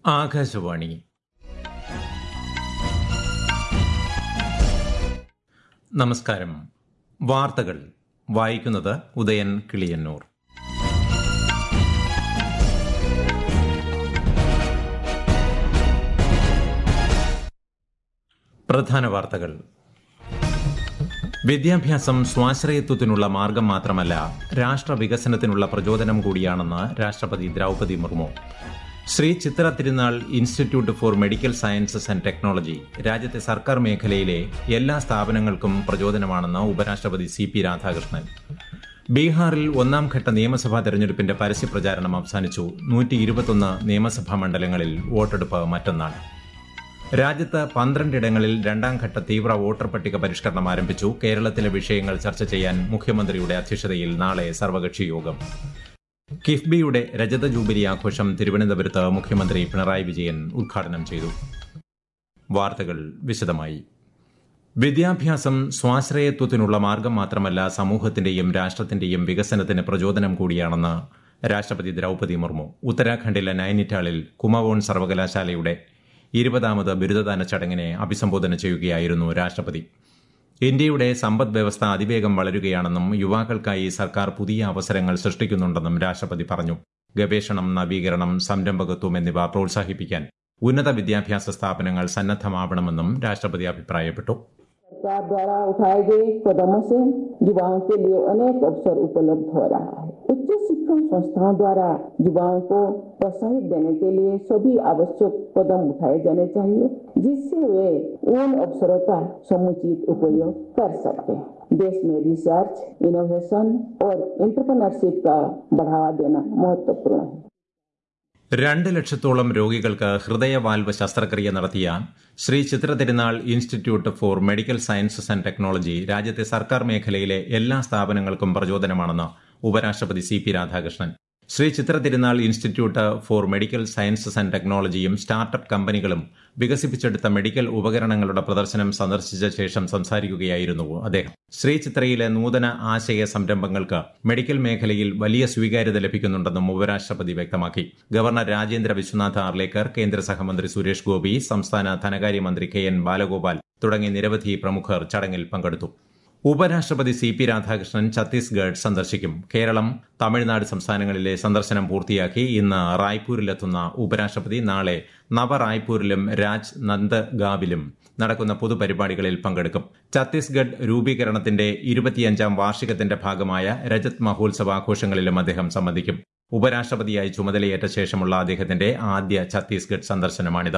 ആകാശവാണി നമസ്കാരം വാർത്തകൾ വായിക്കുന്നത് ഉദയൻ കിളിയന്നൂർ പ്രധാന വാർത്തകൾ വിദ്യാഭ്യാസം സ്വാശ്രയത്വത്തിനുള്ള മാർഗം മാത്രമല്ല രാഷ്ട്ര വികസനത്തിനുള്ള പ്രചോദനം കൂടിയാണെന്ന് രാഷ്ട്രപതി Draupadi Murmu Sree Chitra Thirunal institute for medical sciences and technology രാജ്യത്തെ സർക്കാർ മേഖലയിലെ എല്ലാ സ്ഥാപനങ്ങൾക്കും പ്രചോദനമാണെന്ന് ഉപരാഷ്ട്രപതി സി പി രാധാകൃഷ്ണൻ ബീഹാറിൽ ഒന്നാം ഘട്ട നിയമസഭാ തെരഞ്ഞെടുപ്പിന്റെ പരസ്യപ്രചാരണം അവസാനിച്ചു നൂറ്റി ഇരുപത്തൊന്ന് നിയമസഭാ മണ്ഡലങ്ങളിൽ വോട്ടെടുപ്പ് മറ്റന്നാൾ രാജ്യത്ത് പന്ത്രണ്ടിടങ്ങളിൽ രണ്ടാം ഘട്ട തീവ്ര വോട്ടർ പട്ടിക പരിഷ്കരണം ആരംഭിച്ചു കേരളത്തിലെ വിഷയങ്ങൾ ചർച്ച ചെയ്യാൻ മുഖ്യമന്ത്രിയുടെ അധ്യക്ഷതയിൽ നാളെ സർവകക്ഷി യോഗം കിഫ്ബിയുടെ രജത ജൂബിലി ആഘോഷം തിരുവനന്തപുരത്ത് മുഖ്യമന്ത്രി പിണറായി വിജയൻ ഉദ്ഘാടനം ചെയ്തു വാർത്തകൾ വിശദമായി വിദ്യാഭ്യാസം സ്വാശ്രയത്വത്തിനുള്ള മാർഗം മാത്രമല്ല സമൂഹത്തിന്റെയും രാഷ്ട്രത്തിന്റെയും വികസനത്തിന് പ്രചോദനം കൂടിയാണെന്ന് രാഷ്ട്രപതി ദ്രൌപദി മുർമു ഉത്തരാഖണ്ഡിലെ നൈനിറ്റാളിൽ കുമവോൺ സർവകലാശാലയുടെ ഇരുപതാമത് ബിരുദദാന ചടങ്ങിനെ അഭിസംബോധന ചെയ്യുകയായിരുന്നു രാഷ്ട്രപതി ഇന്ത്യയുടെ സമ്പദ് വ്യവസ്ഥ അതിവേഗം വളരുകയാണെന്നും യുവാക്കൾക്കായി സർക്കാർ പുതിയ അവസരങ്ങൾ സൃഷ്ടിക്കുന്നുണ്ടെന്നും രാഷ്ട്രപതി പറഞ്ഞു ഗവേഷണം നവീകരണം സംരംഭകത്വം എന്നിവ പ്രോത്സാഹിപ്പിക്കാൻ ഉന്നത വിദ്യാഭ്യാസ സ്ഥാപനങ്ങൾ സന്നദ്ധമാവണമെന്നും രാഷ്ട്രപതി അഭിപ്രായപ്പെട്ടു सरकार द्वारा उठाए गए कदमों से युवाओं के लिए अनेक अवसर उपलब्ध हो रहा है उच्च शिक्षण संस्थाओं द्वारा युवाओं को प्रोत्साहित देने के लिए सभी आवश्यक कदम उठाए जाने चाहिए जिससे वे उन अवसरों का समुचित उपयोग कर सकते हैं देश में रिसर्च इनोवेशन और एंटरप्रेन्योरशिप का बढ़ावा देना महत्वपूर्ण है രണ്ട് ലക്ഷത്തോളം രോഗികൾക്ക് ഹൃദയവാൽവ് ശസ്ത്രക്രിയ നടത്തിയ Sree Chitra Thirunal institute for medical sciences and technology രാജ്യത്തെ സർക്കാർ മേഖലയിലെ എല്ലാ സ്ഥാപനങ്ങൾക്കും പ്രചോദനമാണെന്ന് ഉപരാഷ്ട്രപതി C P Radhakrishnan Sree Chitra Thirunal institute for medical sciences and ടെക്നോളജിയും സ്റ്റാർട്ടപ്പ് കമ്പനികളും വികസിപ്പിച്ചെടുത്ത മെഡിക്കൽ ഉപകരണങ്ങളുടെ പ്രദർശനം സന്ദർശിച്ച ശേഷം സംസാരിക്കുകയായിരുന്നു അദ്ദേഹം ശ്രീ ചിത്രയിലെ നൂതന ആശയ സംരംഭങ്ങൾക്ക് മെഡിക്കൽ മേഖലയിൽ വലിയ സ്വീകാര്യത ലഭിക്കുന്നുണ്ടെന്നും ഉപരാഷ്ട്രപതി വ്യക്തമാക്കി ഗവർണർ രാജേന്ദ്ര വിശ്വനാഥ് ആർലേക്കർ കേന്ദ്ര സഹമന്ത്രി സുരേഷ് ഗോപി സംസ്ഥാന ധനകാര്യമന്ത്രി കെ എൻ ബാലഗോപാൽ തുടങ്ങി നിരവധി പ്രമുഖർ ചടങ്ങിൽ പങ്കെടുത്തു ഉപരാഷ്ട്രപതി സി പി രാധാകൃഷ്ണൻ ഛത്തീസ്ഗഡ് സന്ദർശിക്കും കേരളം തമിഴ്നാട് സംസ്ഥാനങ്ങളിലെ സന്ദർശനം പൂർത്തിയാക്കി ഇന്ന് റായ്പൂരിലെത്തുന്ന ഉപരാഷ്ട്രപതി നാളെ നവറായ്പൂരിലും രാജ് നന്ദ്ഗാവിലും നടക്കുന്ന പൊതുപരിപാടികളിൽ പങ്കെടുക്കും ഛത്തീസ്ഗഡ് രൂപീകരണത്തിന്റെ ഇരുപത്തിയഞ്ചാം വാർഷികത്തിന്റെ ഭാഗമായ രജത് മഹോത്സവ ആഘോഷങ്ങളിലും അദ്ദേഹം സംബന്ധിക്കും ഉപരാഷ്ട്രപതിയായി ചുമതലയേറ്റ ശേഷമുള്ള അദ്ദേഹത്തിന്റെ ആദ്യ ഛത്തീസ്ഗഡ് സന്ദർശനമാണിത്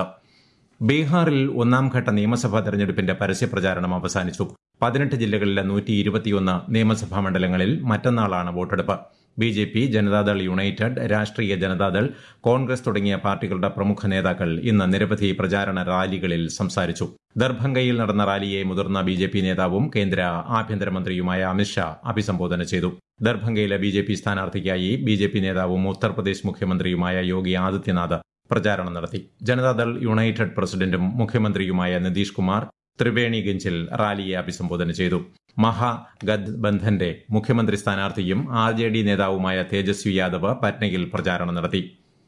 ബീഹാറിൽ ഒന്നാം ഘട്ട നിയമസഭാ തെരഞ്ഞെടുപ്പിന്റെ പരസ്യപ്രചാരണം അവസാനിച്ചു പതിനെട്ട് ജില്ലകളിലെ നൂറ്റി ഇരുപത്തിയൊന്ന് നിയമസഭാ മണ്ഡലങ്ങളിൽ മറ്റന്നാളാണ് വോട്ടെടുപ്പ് B J P Janata Dal united Rashtriya Janata Dal Congress തുടങ്ങിയ പാർട്ടികളുടെ പ്രമുഖ നേതാക്കൾ ഇന്ന് നിരവധി പ്രചാരണ റാലികളിൽ സംസാരിച്ചു ദർഭംഗയിൽ നടന്ന റാലിയെ മുതിർന്ന ബി ജെ പി നേതാവും കേന്ദ്ര ആഭ്യന്തരമന്ത്രിയുമായ അമിത്ഷാ അഭിസംബോധന ചെയ്തു ദർഭംഗയിലെ ബി ജെ പി സ്ഥാനാർത്ഥിക്കായി ബി ജെ പി നേതാവും ഉത്തർപ്രദേശ് മുഖ്യമന്ത്രിയുമായ യോഗി ആദിത്യനാഥ് പ്രചാരണം നടത്തി ജനതാദൾ യുണൈറ്റഡ് പ്രസിഡന്റും മുഖ്യമന്ത്രിയുമായ നിതീഷ് കുമാർ ത്രിവേണിഗഞ്ചിൽ റാലിയെ അഭിസംബോധന ചെയ്തു മഹാഗത്ബന്ധന്റെ മുഖ്യമന്ത്രി സ്ഥാനാർത്ഥിയും ആർ ജെ ഡി നേതാവുമായ തേജസ്വി യാദവ് പറ്റ്നയിൽ പ്രചാരണം നടത്തി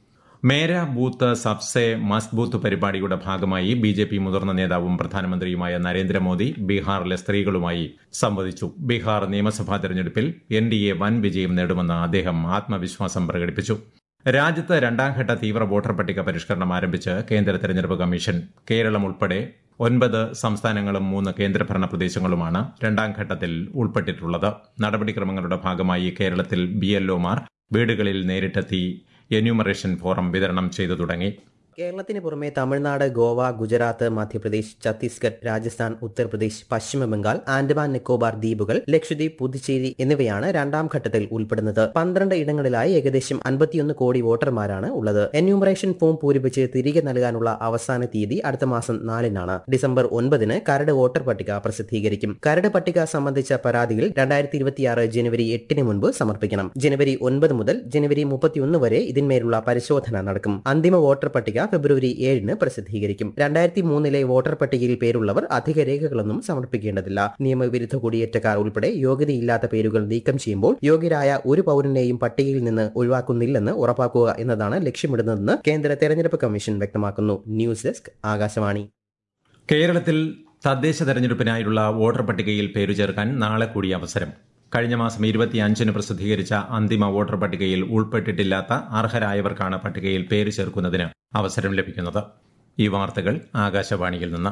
മേര ബൂത്ത് സബ്സെ മസ്ബൂത്ത് പരിപാടിയുടെ ഭാഗമായി ബി ജെ പി മുതിർന്ന നേതാവും പ്രധാനമന്ത്രിയുമായ നരേന്ദ്രമോദി ബീഹാറിലെ സ്ത്രീകളുമായി സംവദിച്ചു ബീഹാർ നിയമസഭാ തെരഞ്ഞെടുപ്പിൽ എൻ ഡി എ വൻ വിജയം നേടുമെന്ന് അദ്ദേഹം ആത്മവിശ്വാസം പ്രകടിപ്പിച്ചു രാജ്യത്ത് രണ്ടാംഘട്ട തീവ്ര വോട്ടർ പട്ടിക പരിഷ്കരണം ആരംഭിച്ച് കേന്ദ്ര തെരഞ്ഞെടുപ്പ് കമ്മീഷൻ കേരളം ഉൾപ്പെടെ ഒൻപത് സംസ്ഥാനങ്ങളും മൂന്ന് കേന്ദ്രഭരണ പ്രദേശങ്ങളുമാണ് രണ്ടാം ഘട്ടത്തിൽ ഉൾപ്പെട്ടിട്ടുള്ളത് നടപടിക്രമങ്ങളുടെ ഭാഗമായി കേരളത്തിൽ ബി എൽഒമാർ വീടുകളിൽ നേരിട്ടെത്തി എന്യൂമറേഷൻ ഫോറം വിതരണം ചെയ്തു തുടങ്ങി കേരളത്തിന് പുറമെ തമിഴ്നാട് ഗോവ ഗുജറാത്ത് മധ്യപ്രദേശ് ഛത്തീസ്ഗഡ് രാജസ്ഥാൻ ഉത്തർപ്രദേശ് പശ്ചിമ ബംഗാൾ ആൻഡമാൻ നിക്കോബാർ ദ്വീപുകൾ ലക്ഷദ്വീപ് പുതുച്ചേരി എന്നിവയാണ് രണ്ടാം ഘട്ടത്തിൽ ഉൾപ്പെടുന്നത് പന്ത്രണ്ട് ഇടങ്ങളിലായി ഏകദേശം അൻപത്തിയൊന്ന് കോടി വോട്ടർമാരാണ് ഉള്ളത് എന്യൂമറേഷൻ ഫോം പൂരിപ്പിച്ച് തിരികെ നൽകാനുള്ള അവസാന തീയതി അടുത്ത മാസം നാലിനാണ് ഡിസംബർ ഒൻപതിന് കരട് വോട്ടർ പട്ടിക പ്രസിദ്ധീകരിക്കും കരട് പട്ടിക സംബന്ധിച്ച പരാതികൾ രണ്ടായിരത്തി ഇരുപത്തിയാറ് ജനുവരി എട്ടിന് മുൻപ് സമർപ്പിക്കണം ജനുവരി ഒൻപത് മുതൽ ജനുവരി മുപ്പത്തിയൊന്ന് വരെ ഇതിന്മേലുള്ള പരിശോധന നടക്കും അന്തിമ വോട്ടർ പട്ടിക ഫെബ്രുവരി ഏഴിന് പ്രസിദ്ധീകരിക്കും രണ്ടായിരത്തി മൂന്നിലെ വോട്ടർ പട്ടികയിൽ പേരുള്ളവർ അധിക രേഖകളൊന്നും സമർപ്പിക്കേണ്ടതില്ല നിയമവിരുദ്ധ കുടിയേറ്റക്കാർ ഉൾപ്പെടെ യോഗ്യതയില്ലാത്ത പേരുകൾ നീക്കം ചെയ്യുമ്പോൾ യോഗ്യരായ ഒരു പൗരനെയും പട്ടികയിൽ നിന്ന് ഒഴിവാക്കുന്നില്ലെന്ന് ഉറപ്പാക്കുക എന്നതാണ് ലക്ഷ്യമിടുന്നതെന്ന് കേന്ദ്ര തെരഞ്ഞെടുപ്പ് കമ്മീഷൻ വ്യക്തമാക്കുന്നു ന്യൂസ് ഡെസ്ക് ആകാശവാണി കേരളത്തിൽ തദ്ദേശ തെരഞ്ഞെടുപ്പിനായുള്ള വോട്ടർ പട്ടികയിൽ പേരു ചേർക്കാൻ നാളെ കൂടി അവസരം കഴിഞ്ഞ മാസം ഇരുപത്തിയഞ്ചിന് പ്രസിദ്ധീകരിച്ച അന്തിമ വോട്ടർ പട്ടികയിൽ ഉൾപ്പെട്ടിട്ടില്ലാത്ത അർഹരായവർക്കാണ് പട്ടികയിൽ പേര് ചേർക്കുന്നതിന് അവസരം ലഭിക്കുന്നത് ഈ വാർത്തകൾ ആകാശവാണിയിൽ നിന്ന്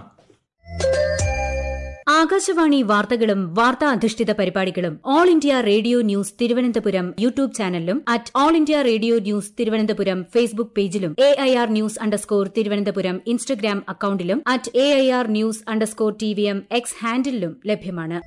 ആകാശവാണി വാർത്തകളും വാർത്താ അധിഷ്ഠിത പരിപാടികളും all India radio news Thiruvananthapuram YouTube ചാനലിലും at all India radio news Thiruvananthapuram Facebook പേജിലും A I R news underscore Thiruvananthapuram Instagram അക്കൌണ്ടിലും at A I R news underscore T V M X ഹാൻഡിലും ലഭ്യമാണ്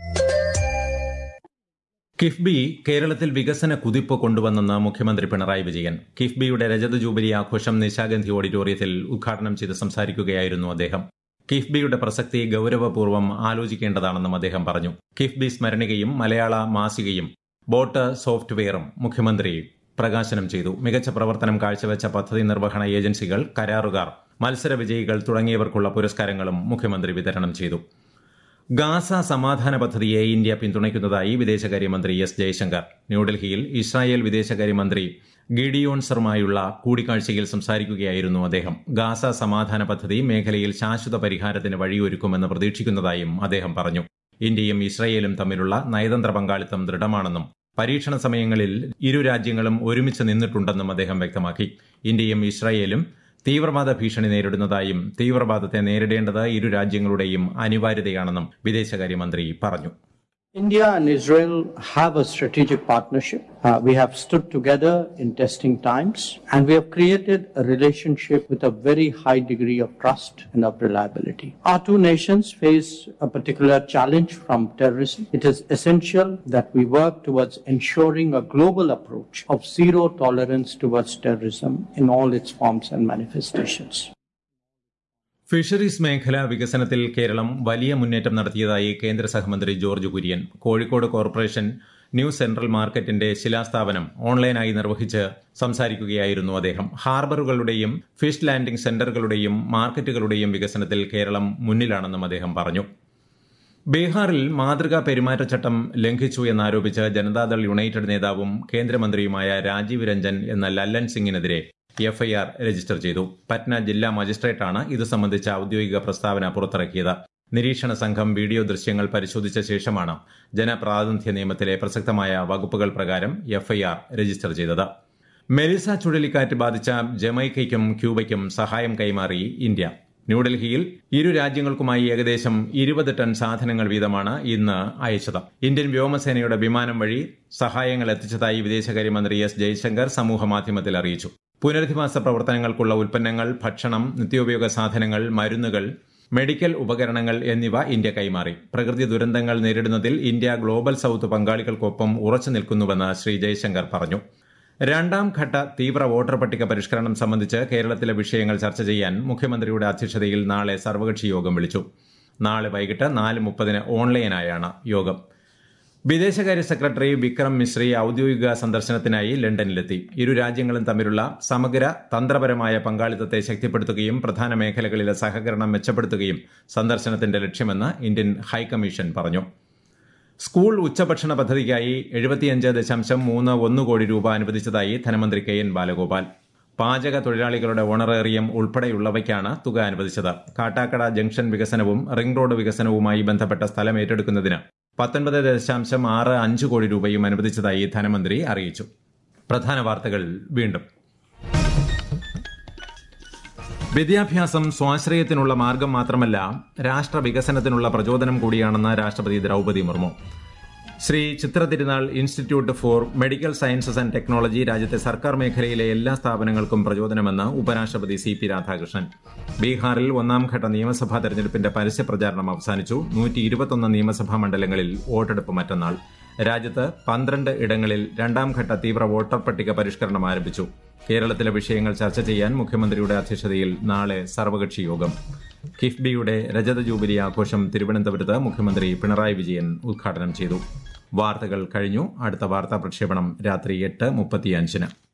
കിഫ്ബി കേരളത്തിൽ വികസന കുതിപ്പ് കൊണ്ടുവന്നെന്ന് മുഖ്യമന്ത്രി പിണറായി വിജയൻ കിഫ്ബിയുടെ രജത ജൂബിലി ആഘോഷം നിശാഗന്ധി ഓഡിറ്റോറിയത്തിൽ ഉദ്ഘാടനം ചെയ്ത് സംസാരിക്കുകയായിരുന്നു അദ്ദേഹം കിഫ്ബിയുടെ പ്രസക്തി ഗൌരവപൂർവ്വം ആലോചിക്കേണ്ടതാണെന്നും അദ്ദേഹം പറഞ്ഞു കിഫ്ബി സ്മരണികയും മലയാള മാസികയും ബോട്ട് സോഫ്റ്റ്വെയറും മുഖ്യമന്ത്രി പ്രകാശനം ചെയ്തു മികച്ച പ്രവർത്തനം കാഴ്ചവെച്ച പദ്ധതി നിർവഹണ ഏജൻസികൾ കരാറുകാർ മത്സര വിജയികൾ തുടങ്ങിയവർക്കുള്ള പുരസ്കാരങ്ങളും മുഖ്യമന്ത്രി വിതരണം ചെയ്തു ഗാസ സമാധാന പദ്ധതിയെ ഇന്ത്യ പിന്തുണയ്ക്കുന്നതായി വിദേശകാര്യമന്ത്രി എസ് ജയശങ്കർ ന്യൂഡൽഹിയിൽ ഇസ്രായേൽ വിദേശകാര്യമന്ത്രി ഗിഡിയോൺസറുമായുള്ള കൂടിക്കാഴ്ചയിൽ സംസാരിക്കുകയായിരുന്നു അദ്ദേഹം ഗാസ സമാധാന പദ്ധതി മേഖലയിൽ ശാശ്വത പരിഹാരത്തിന് വഴിയൊരുക്കുമെന്ന് പ്രതീക്ഷിക്കുന്നതായും അദ്ദേഹം പറഞ്ഞു ഇന്ത്യയും ഇസ്രായേലും തമ്മിലുള്ള നയതന്ത്ര പങ്കാളിത്തം ദൃഢമാണെന്നും പരീക്ഷണ സമയങ്ങളിൽ ഇരു രാജ്യങ്ങളും ഒരുമിച്ച് നിന്നിട്ടുണ്ടെന്നും അദ്ദേഹം വ്യക്തമാക്കി ഇന്ത്യയും ഇസ്രായേലും തീവ്രവാദ ഭീഷണി നേരിടുന്നതായും തീവ്രവാദത്തെ നേരിടേണ്ടത് ഇരു രാജ്യങ്ങളുടെയും അനിവാര്യതയാണെന്നും വിദേശകാര്യമന്ത്രി പറഞ്ഞു India and Israel have a strategic partnership. Uh, we have stood together in testing times and we have created a relationship with a very high degree of trust and of reliability. Our two nations face a particular challenge from terrorism. It is essential that we work towards ensuring a global approach of zero tolerance towards terrorism in all its forms and manifestations. Fisheries മേഖല വികസനത്തിൽ കേരളം വലിയ മുന്നേറ്റം നടത്തിയതായി കേന്ദ്ര സഹമന്ത്രി George Kurian Kozhikode corporation new central മാർക്കറ്റിന്റെ ശിലാസ്ഥാപനം ഓൺലൈനായി നിർവഹിച്ച് സംസാരിക്കുകയായിരുന്നു അദ്ദേഹം ഹാർബറുകളുടെയും ഫിഷ് ലാൻഡിംഗ് സെന്ററുകളുടെയും മാർക്കറ്റുകളുടെയും വികസനത്തിൽ കേരളം മുന്നിലാണെന്നും അദ്ദേഹം പറഞ്ഞു ബീഹാറിൽ മാതൃകാ പെരുമാറ്റച്ചട്ടം ലംഘിച്ചു എന്നാരോപിച്ച് ജനതാദൾ യുണൈറ്റഡ് നേതാവും കേന്ദ്രമന്ത്രിയുമായ രാജീവ് രഞ്ജൻ എന്ന ലല്ലൻ സിംഗിനെതിരെ എഫ്ഐആർ രജിസ്റ്റർ ചെയ്തു പറ്റ്ന ജില്ലാ മജിസ്ട്രേറ്റാണ് ഇത് സംബന്ധിച്ച ഔദ്യോഗിക പ്രസ്താവന പുറത്തിറക്കിയത് നിരീക്ഷണ സംഘം വീഡിയോ ദൃശ്യങ്ങൾ പരിശോധിച്ച ശേഷമാണ് ജനപ്രാതിനിധ്യ നിയമത്തിലെ പ്രസക്തമായ വകുപ്പുകൾ പ്രകാരം എഫ്ഐആർ രജിസ്റ്റർ ചെയ്തത് മെലിസ ചുഴലിക്കാറ്റ് ബാധിച്ച ജമൈക്കയ്ക്കും ക്യൂബയ്ക്കും സഹായം കൈമാറി ഇന്ത്യ ന്യൂഡൽഹിയിൽ ഇരു രാജ്യങ്ങൾക്കുമായി ഏകദേശം ഇരുപത് ടൺ സാധനങ്ങൾ വീതമാണ് ഇന്ന് അയച്ചത് ഇന്ത്യൻ വ്യോമസേനയുടെ വിമാനം വഴി സഹായങ്ങൾ എത്തിച്ചതായി വിദേശകാര്യമന്ത്രി എസ് ജയശങ്കർ സമൂഹമാധ്യമത്തിൽ അറിയിച്ചു പുനരധിവാസ പ്രവർത്തനങ്ങൾക്കുള്ള ഉൽപ്പന്നങ്ങൾ ഭക്ഷണം നിത്യോപയോഗ സാധനങ്ങൾ മരുന്നുകൾ മെഡിക്കൽ ഉപകരണങ്ങൾ എന്നിവ ഇന്ത്യ കൈമാറി പ്രകൃതി ദുരന്തങ്ങൾ നേരിടുന്നതിൽ ഇന്ത്യ ഗ്ലോബൽ സൌത്ത് പങ്കാളികൾക്കൊപ്പം ഉറച്ചു നിൽക്കുന്നുവെന്ന് ശ്രീ ജയശങ്കർ പറഞ്ഞു രണ്ടാം ഘട്ട തീവ്ര വോട്ടർ പട്ടിക പരിഷ്കരണം സംബന്ധിച്ച് കേരളത്തിലെ വിഷയങ്ങൾ ചർച്ച ചെയ്യാൻ മുഖ്യമന്ത്രിയുടെ അധ്യക്ഷതയിൽ നാളെ സർവകക്ഷി യോഗം വിളിച്ചു നാളെ വൈകിട്ട് നാല് മുപ്പതിന് ഓൺലൈനായാണ് യോഗം വിദേശകാര്യ സെക്രട്ടറി വിക്രം മിശ്രി ഔദ്യോഗിക സന്ദർശനത്തിനായി ലണ്ടനിലെത്തി ഇരു രാജ്യങ്ങളും തമ്മിലുള്ള സമഗ്ര തന്ത്രപരമായ പങ്കാളിത്തത്തെ ശക്തിപ്പെടുത്തുകയും പ്രധാന മേഖലകളിലെ സഹകരണം മെച്ചപ്പെടുത്തുകയും സന്ദർശനത്തിന്റെ ലക്ഷ്യമെന്ന് ഇന്ത്യൻ ഹൈക്കമ്മീഷൻ പറഞ്ഞു സ്കൂൾ ഉച്ചഭക്ഷണ പദ്ധതിക്കായി എഴുപത്തിയഞ്ച് ദശാംശം മൂന്ന് ഒന്ന് കോടി രൂപ അനുവദിച്ചതായി ധനമന്ത്രി കെ എൻ ബാലഗോപാൽ പാചക തൊഴിലാളികളുടെ ഓണറേറിയം ഉൾപ്പെടെയുള്ളവയ്ക്കാണ് തുക അനുവദിച്ചത് കാട്ടാക്കട ജംഗ്ഷൻ വികസനവും റിംഗ് റോഡ് വികസനവുമായി ബന്ധപ്പെട്ട സ്ഥലം ഏറ്റെടുക്കുന്നതിന് പത്തൊൻപത് ദശാംശം ആറ് അഞ്ച് കോടി രൂപയും അനുവദിച്ചതായി ധനമന്ത്രി അറിയിച്ചു പ്രധാന വാർത്തകൾ വീണ്ടും വിദ്യാഭ്യാസം സ്വാശ്രയത്തിനുള്ള മാർഗം മാത്രമല്ല രാഷ്ട്ര വികസനത്തിനുള്ള പ്രചോദനം കൂടിയാണെന്ന് രാഷ്ട്രപതി Draupadi Murmu Sree Chitra Thirunal institute for medical sciences and technology രാജ്യത്തെ സർക്കാർ മേഖലയിലെ എല്ലാ സ്ഥാപനങ്ങൾക്കും പ്രചോദനമെന്ന് ഉപരാഷ്ട്രപതി സി പി രാധാകൃഷ്ണൻ ബീഹാറിൽ ഒന്നാം ഘട്ട നിയമസഭാ തെരഞ്ഞെടുപ്പിന്റെ പരസ്യ പ്രചാരണം അവസാനിച്ചു നൂറ്റി ഇരുപത്തൊന്ന് നിയമസഭാ മണ്ഡലങ്ങളിൽ വോട്ടെടുപ്പ് മറ്റന്നാൾ രാജ്യത്ത് പന്ത്രണ്ട് ഇടങ്ങളിൽ രണ്ടാം ഘട്ട തീവ്ര വോട്ടർ പട്ടിക പരിഷ്കരണം ആരംഭിച്ചു കേരളത്തിലെ വിഷയങ്ങൾ ചർച്ച ചെയ്യാൻ മുഖ്യമന്ത്രിയുടെ അധ്യക്ഷതയിൽ നാളെ സർവകക്ഷി യോഗം കിഫ്ബിയുടെ രജത ജൂബിലി ആഘോഷം തിരുവനന്തപുരത്ത് മുഖ്യമന്ത്രി പിണറായി വിജയൻ ഉദ്ഘാടനം ചെയ്തു വാർത്തകൾ കഴിഞ്ഞു അടുത്ത വാർത്താ പ്രക്ഷേപണം രാത്രി എട്ട് മുപ്പത്തിയഞ്ചിന്